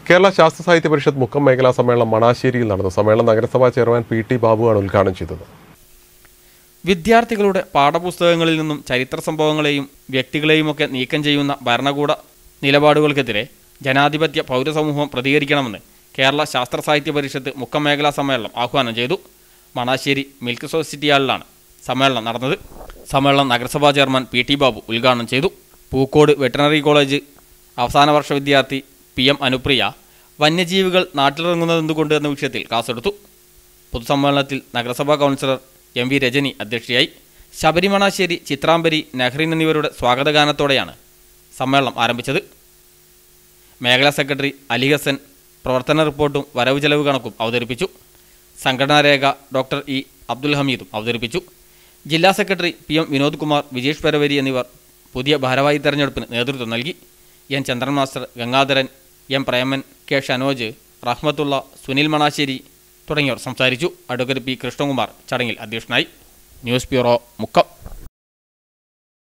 കേരള ശാസ്ത്ര സാഹിത്യ പരിഷത്ത് മുക്കം മേഖലാ സമ്മേളനം മണാശ്ശേരിയിൽ നടന്നു സമ്മേളനം നഗരസഭാ ചെയർമാൻ പി ടി ബാബുവാണ് ഉദ്ഘാടനം ചെയ്തത് വിദ്യാർത്ഥികളുടെ പാഠപുസ്തകങ്ങളിൽ നിന്നും ചരിത്ര സംഭവങ്ങളെയും വ്യക്തികളെയുമൊക്കെ നീക്കം ചെയ്യുന്ന ഭരണകൂട നിലപാടുകൾക്കെതിരെ ജനാധിപത്യ പൗരസമൂഹം പ്രതികരിക്കണമെന്ന് കേരള ശാസ്ത്ര സാഹിത്യ പരിഷത്ത് മുക്കം മേഖലാ സമ്മേളനം ആഹ്വാനം ചെയ്തു മണാശ്ശേരി മിൽക്ക് സൊസൈറ്റി ഹാളിലാണ് സമ്മേളനം നടന്നത് സമ്മേളനം നഗരസഭാ ചെയർമാൻ പി ടി ബാബു ഉദ്ഘാടനം ചെയ്തു പൂക്കോട് വെറ്ററിനറി കോളേജ് അവസാന വർഷ വിദ്യാർത്ഥി പി എം അനുപ്രിയ വന്യജീവികൾ നാട്ടിലിറങ്ങുന്നത് എന്തുകൊണ്ട് എന്ന വിഷയത്തിൽ ക്ലാസ് എടുത്തു പൊതുസമ്മേളനത്തിൽ നഗരസഭാ കൗൺസിലർ എം വി രജനി അധ്യക്ഷയായി ശബരിമണാശ്ശേരി ചിത്രാംബരി നഹ്റിൻ എന്നിവരുടെ സ്വാഗതഗാനത്തോടെയാണ് സമ്മേളനം ആരംഭിച്ചത് മേഖലാ സെക്രട്ടറി അലി ഹസൻ പ്രവർത്തന റിപ്പോർട്ടും വരവ് ചെലവ് കണക്കും അവതരിപ്പിച്ചു സംഘടനാരേഖ ഡോക്ടർ ഇ അബ്ദുൽ ഹമീദും അവതരിപ്പിച്ചു ജില്ലാ secretary P M Vinod Kumar Vijesh Paravari എന്നിവർ പുതിയ ഭാരവാഹി തെരഞ്ഞെടുപ്പിന് നേതൃത്വം നൽകി N Chandran master Gangadharan M Preman K Shanoj Rahmathulla Sunil Manassery തുടങ്ങിയവർ സംസാരിച്ചു അഡ്വക്കേറ്റ് പി കൃഷ്ണകുമാർ ചടങ്ങിൽ അധ്യക്ഷനായി ന്യൂസ് ബ്യൂറോ മുക്കം